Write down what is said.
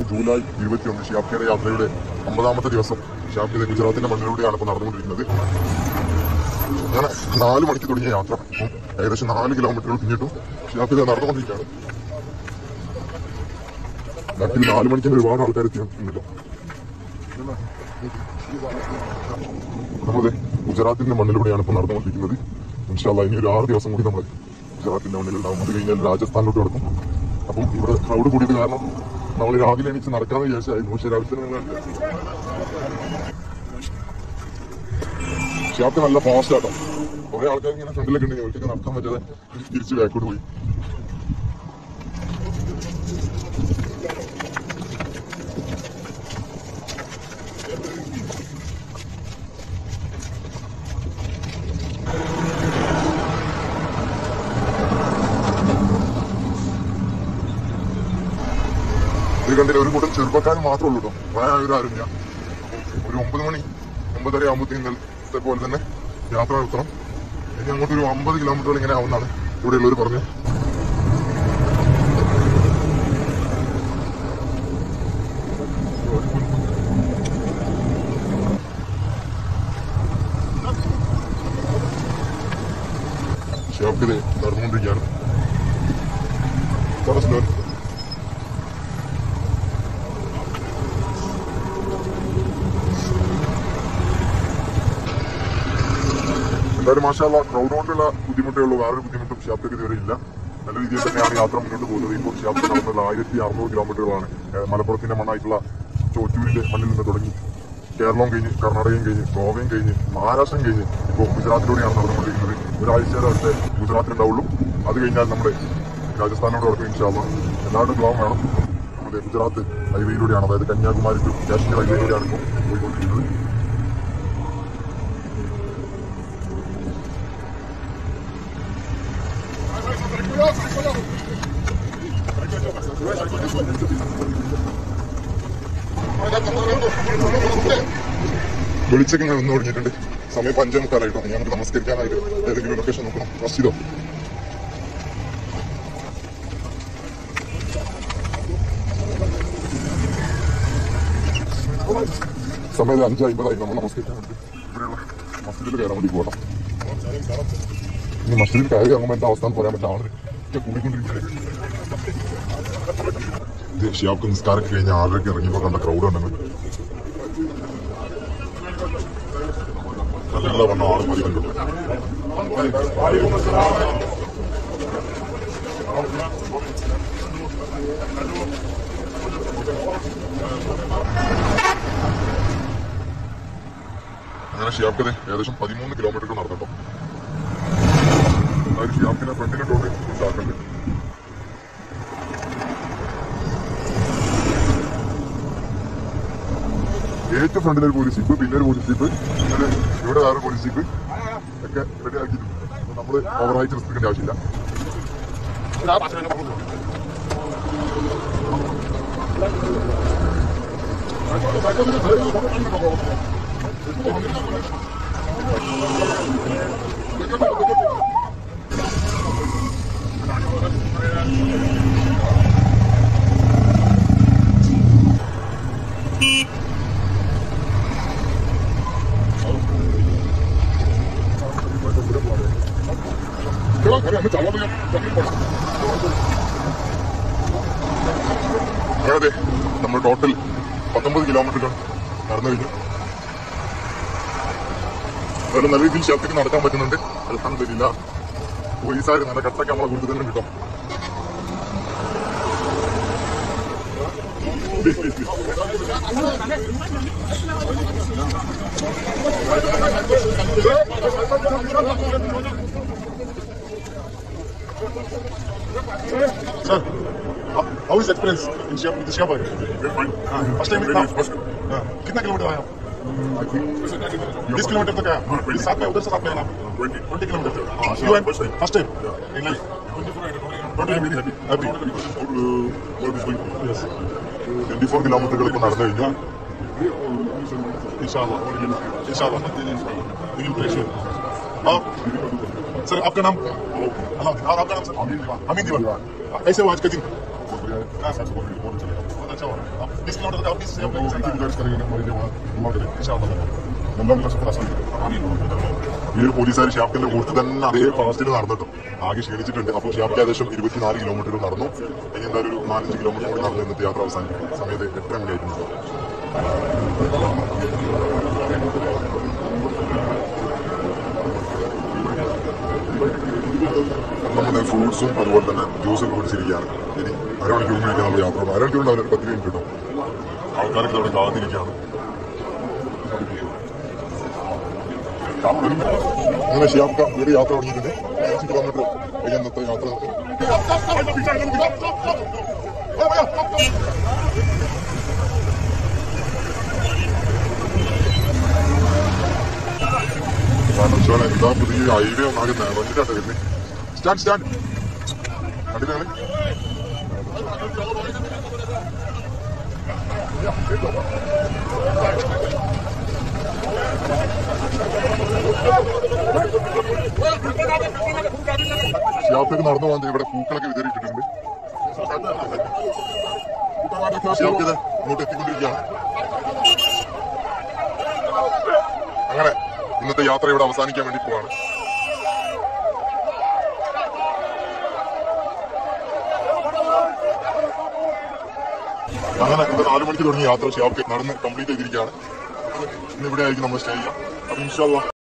July ഇരുപത്തിയൊന്ന് ഷിയാബ്കയുടെ യാത്രയുടെ അമ്പതാമത്തെ ദിവസം ഷിയാബ്കയുടെ ഗുജറാത്തിന്റെ മണ്ണിലൂടെയാണ് ഇപ്പോൾ നടന്നുകൊണ്ടിരിക്കുന്നത് അങ്ങനെ നാല് മണിക്ക് തുടങ്ങിയ യാത്ര ഇപ്പം ഏകദേശം നാല് കിലോമീറ്ററുകൾ പിന്നിട്ടും ഷിയാബ്ക നടന്നുകൊണ്ടിരിക്കുകയാണ് ബാക്കിൽ നാല് മണിക്ക് തന്നെ ഒരുപാട് ആൾക്കാർ എത്തിയിട്ടുണ്ടല്ലോ നമ്മളത് ഗുജറാത്തിന്റെ മണ്ണിലൂടെയാണ് ഇപ്പോൾ നടന്നുകൊണ്ടിരിക്കുന്നത് ഇൻഷാല്ല ഇനി ഒരു ആറ് ദിവസം കൂടി നമ്മൾ ഗുജറാത്തിന്റെ മണ്ണിലുണ്ടാവും അത് കഴിഞ്ഞാൽ രാജസ്ഥാനിലോട്ട് കിടക്കും അപ്പം ഇവിടെ ക്രൗഡ് കൂടിയത് കാരണം നമ്മൾ രാവിലെ എണീച്ച് നടക്കാന്ന് വിചാരിച്ചായിരുന്നു പക്ഷെ രാവിലെ തന്നെ നിങ്ങൾ ഷാപ്പ് നല്ല ഫാസ്റ്റ് ആട്ടോ കുറെ ആൾക്കാർ ഇങ്ങനെ ഫ്രണ്ടിലൊക്കെ ഉണ്ടെങ്കിൽ അവർക്കൊക്കെ നടക്കാൻ പറ്റാതെ തിരിച്ച് ബാക്കോട്ട് പോയി ഇത് കണ്ടില്ല ഒരു കൂട്ടം ചെറുപ്പക്കാർ മാത്രമേ ഉള്ളൂ കേട്ടോ പ്രായമായവരാരുമില്ല അപ്പം ഒരു ഒമ്പത് മണി ഒമ്പതര ആകുമ്പോഴത്തേക്കും ഇന്നലത്തെ പോലെ തന്നെ യാത്ര നടത്തണം ഇനി അങ്ങോട്ട് ഒരു അമ്പത് കിലോമീറ്റർ ഇങ്ങനെ ആവുന്നതാണ് ഇവിടെയുള്ളവർ പറഞ്ഞു ഷോപ്പിൽ നടന്നുകൊണ്ടിരിക്കുകയാണ് കുറച്ച് സ്ലോ എന്തായാലും മാഷാല്ല ക്രൗഡ് കൊണ്ടുള്ള ബുദ്ധിമുട്ടേ ഉള്ളൂ വേറൊരു ബുദ്ധിമുട്ടും ഷാപ്റ്റക്ക് ഇതുവരെ ഇല്ല നല്ല രീതിയിൽ തന്നെയാണ് യാത്ര മുന്നോട്ട് പോകുന്നത് ഇപ്പോൾ ഷാപ്റ്റ് നടന്നത് ആയിരത്തി അറുന്നൂറ് കിലോമീറ്ററുകളാണ് ഏഹ് മലപ്പുറത്തിന്റെ മണ്ണായിട്ടുള്ള ചോറ്റൂരിന്റെ മണ്ണിൽ നിന്ന് തുടങ്ങി കേരളവും കഴിഞ്ഞ് കർണാടകയും കഴിഞ്ഞ് ഗോവയും കഴിഞ്ഞ് മഹാരാഷ്ട്രയും കഴിഞ്ഞ് ഇപ്പോൾ ഗുജറാത്തിലൂടെയാണ് നടന്നുകൊണ്ടിരിക്കുന്നത് ഒരാഴ്ചയുടെ അടുത്ത് ഗുജറാത്തിലുണ്ടാവുള്ളൂ അത് കഴിഞ്ഞാൽ നമ്മുടെ രാജസ്ഥാനോട് അടുത്ത് ഇൻഷാല്ല എല്ലാവരുടെയും ഗ്ലോം വേണം നമ്മുടെ ഗുജറാത്ത് ഹൈവേയിലൂടെയാണ് അതായത് കന്യാകുമാരി ടു കാശ്മീർ ഹൈവേയിലൂടെയാണ് ഇപ്പോൾ പോയിക്കൊണ്ടിരിക്കുന്നത് വെളിച്ചൊക്കെ ഇങ്ങനെ വന്നു തുടങ്ങിയിട്ടുണ്ട് സമയം ഇപ്പൊ അഞ്ചേ മുക്കാലായിട്ടോ ഞാൻ നമുക്ക് നമസ്കരിക്കാനായിട്ട് ഏതെങ്കിലും ലൊക്കേഷൻ നോക്കണം മസ്ജിദോ സമയം അഞ്ച് അമ്പതായി നമ്മൾ നമസ്കരിക്കാൻ വേണ്ടി ഇവിടെയുള്ള മസ്ജിദിൽ കയറാൻ വേണ്ടി പോകണം ഇനി മസ്ജിദിൽ കയറി ഇറങ്ങുമ്പോൾ എന്താ അവസ്ഥ എന്ന് പറയാൻ പറ്റില്ല ആള് ഒക്കെ കൂടിക്കൊണ്ടിരിക്കുകയാണ് ഇത് ഷിയാബ്ക്ക് നിസ്കാരമൊക്കെ കഴിഞ്ഞ് ആറരയ്ക്ക് ഇറങ്ങിയപ്പോൾ കണ്ട ക്രൗഡ് ഉണ്ടെന്ന് നല്ല വണ്ണം ആള് മതിക്കുന്നുണ്ട് അങ്ങനെ ഷിയാബ്ക്കത് ഏകദേശം പതിമൂന്ന് കിലോമീറ്റർ നടന്നിട്ടോ അതായത് ഷിയാബ്ക്കിനെ ഫ്രണ്ടിലിട്ടോണ്ട് ഉണ്ടാക്കണ്ട് ഏറ്റവും ഫ്രണ്ടിൽ ഒരു പോലീസ് ജീപ്പ് പിന്നെ ഒരു പോലീസ് ജീപ്പ് പിന്നെ ഇവിടെ വേറെ പോലീസ് ജീപ്പ് ഒക്കെ റെഡി ആക്കിയിട്ടുണ്ട് അപ്പൊ നമ്മള് ഓവറായിട്ട് റിസ്ക് എടുക്കേണ്ട ആവശ്യമില്ല അതെ നമ്മൾ ടോട്ടൽ പത്തൊമ്പത് കിലോമീറ്റർ നടന്നു കഴിഞ്ഞു അതുപോലെ നല്ല രീതിയിൽ ഷാപ്പിക്ക് നടക്കാൻ പറ്റുന്നുണ്ട് അലഹമില്ല പോലീസുകാർ നല്ല കട്ടൊക്കെ നമ്മളെ കൂടുതൽ തന്നെ കിട്ടും Sir, how, how is the experience in Shia, with the Shia bike? हाँ, first time में था? हाँ, कितना किलोमीटर आया बीस किलोमीटर तक आया इस साथ में उधर से साथ में आना twenty kilometre you and first time in life Not really very happy. Yes. Twenty four കിലോമീറ്ററുകൾ ഇപ്പൊ നടന്നു കഴിഞ്ഞു इंशाल्लाह इंशाल्लाह We will bless you. और सर आपका नाम अल्लाह और आपका नाम सर अमीन दीवान कैसे हो आज का दिन हाँ, सर, बहुत अच्छा लगा। अच्छा हुआ अब बीस किलोमीटर तक आप बीस से आप लोग इसी गुजारिश करेंगे हमारे जवान दुआ करें इंशाल्लाह എല്ലാം കഷ്ടപ്പെട്ട് ആസാദിക്കും ഈ ഒരു പോലീസുകാർ ഷാപ്പിന്റെ കൂട്ടത്തിൽ തന്നെ അതേ ഫാസ്റ്റിൽ നടന്നിട്ടും ആകെ ക്ഷീണിച്ചിട്ടുണ്ട് അപ്പോൾ ഷാപ്പിക്ക് ഏകദേശം ഇരുപത്തിനാല് കിലോമീറ്റർ നടന്നു ഇനി എന്തായാലും ഒരു നാലഞ്ച് കിലോമീറ്റർ കൂടി നടന്ന് ഇന്നത്തെ യാത്ര അവസാനിക്കും സമയത്ത് എട്ടര മണിയായിട്ടുണ്ട് നമ്മുടെ ഫ്രൂട്ട്സും അതുപോലെ തന്നെ ജ്യൂസും കുടിച്ചിരിക്കുകയാണ് ഇനി അരമണിക്കൂർ കഴിക്കാൻ നമ്മൾ യാത്ര പോകും അരമണിക്കൂർ ഉണ്ടാവില്ല ഒരു പത്ത് മിനിറ്റ് കിട്ടും ആൾക്കാരൊക്കെ അവിടെ കാത്തിരിക്കുകയാണ് അങ്ങനെ ഷിയാബ്ക ഇവിടെ യാത്ര തുടങ്ങിയിട്ടുണ്ട് അഞ്ച് കിലോമീറ്റർ കഴിഞ്ഞ ഇന്നത്തെ യാത്ര കാരണം വെച്ചാൽ എന്താ പുതിയ ഹൈവേ ഒന്നാകെ നിറഞ്ഞിട്ടാണ് വരുന്നത് സ്റ്റാൻഡ് സ്റ്റാൻഡ് കണ്ടില്ലേ ഷിയാബ്ക്ക് നടന്നു പോകുന്നത് ഇവിടെ പൂക്കളൊക്കെ വിതറിയിട്ടിട്ടുണ്ട് ഷിയാബ്ക്ക് ഇത് ഇങ്ങോട്ട് എത്തിക്കൊണ്ടിരിക്കുകയാണ് അങ്ങനെ ഇന്നത്തെ യാത്ര ഇവിടെ അവസാനിക്കാൻ വേണ്ടി പോവാണ് അങ്ങനെ ഇന്ന് നാലു മണിക്ക് തുടങ്ങിയ യാത്ര ഷിയാബ്ക്ക് നടന്ന് കംപ്ലീറ്റ് ചെയ്തിരിക്കുകയാണ് ഇന്ന് ഇവിടെ ആയിരിക്കും നമ്മൾ സ്റ്റേ ചെയ്യാം അപ്പൊ ഇൻഷാല്ലാ